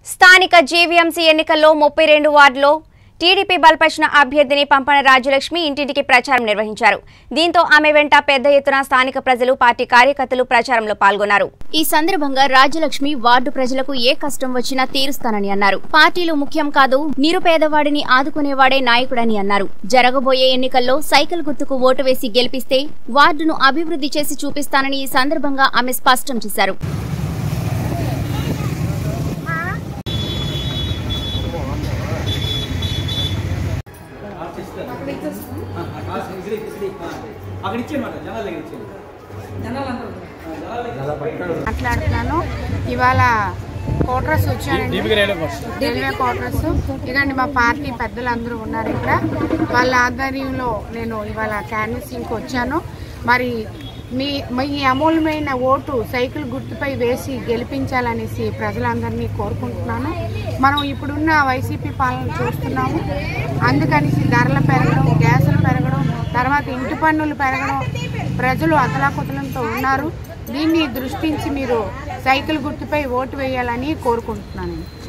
స్థానిక జీవీఎంసీ ఎన్నికల్లో ముప్పై రెండు వార్డులో టీడీపీ బలపరిచిన అభ్యర్థిని పంపన రాజ్యలక్ష్మి ఇంటింటికి ప్రచారం నిర్వహించారు దీంతో ఆమె వెంట పెద్ద ఎత్తున స్థానిక ప్రజలు పార్టీ కార్యకర్తలు ప్రచారంలో పాల్గొన్నారు ఈ సందర్భంగా రాజ్యలక్ష్మి వార్డు ప్రజలకు ఏ కష్టం వచ్చినా తీరుస్తానని అన్నారు పార్టీలు ముఖ్యం కాదు నిరుపేదవాడిని ఆదుకునేవాడే నాయకుడని అన్నారు జరగబోయే ఎన్నికల్లో సైకిల్ గుర్తుకు ఓటు వేసి గెలిపిస్తే వార్డును అభివృద్ధి చేసి చూపిస్తానని ఈ సందర్భంగా ఆమె స్పష్టం చేశారు అక్కడ ఇచ్చేయమాట జనాల దగ్గర ఇచ్చేయండి మాట్లాడుతున్నాను ఇవాళ కోట్రస్ వచ్చానండి రైల్వే కోట్రస్ ఇదండి మా పార్టీ పెద్దలు అందరూ ఉన్నారు ఇక్కడ వాళ్ళ ఆధ్వర్యంలో నేను ఇవాళ క్యాన్వసింగ్కి వచ్చాను మరి మీ మీ అమూల్యమైన ఓటు సైకిల్ గుర్తుపై వేసి గెలిపించాలనేసి ప్రజలందరినీ కోరుకుంటున్నాను మనం ఇప్పుడున్న వైసీపీ పాలన చూస్తున్నాము అందుకనేసి ధరలు పెరగడం గ్యాసులు పెరగడం తర్వాత ఇంటి పన్నులు పెరగడం ప్రజలు అతలాకుతలంతో ఉన్నారు దీన్ని దృష్టించి మీరు సైకిల్ గుర్తుపై ఓటు వేయాలని కోరుకుంటున్నాను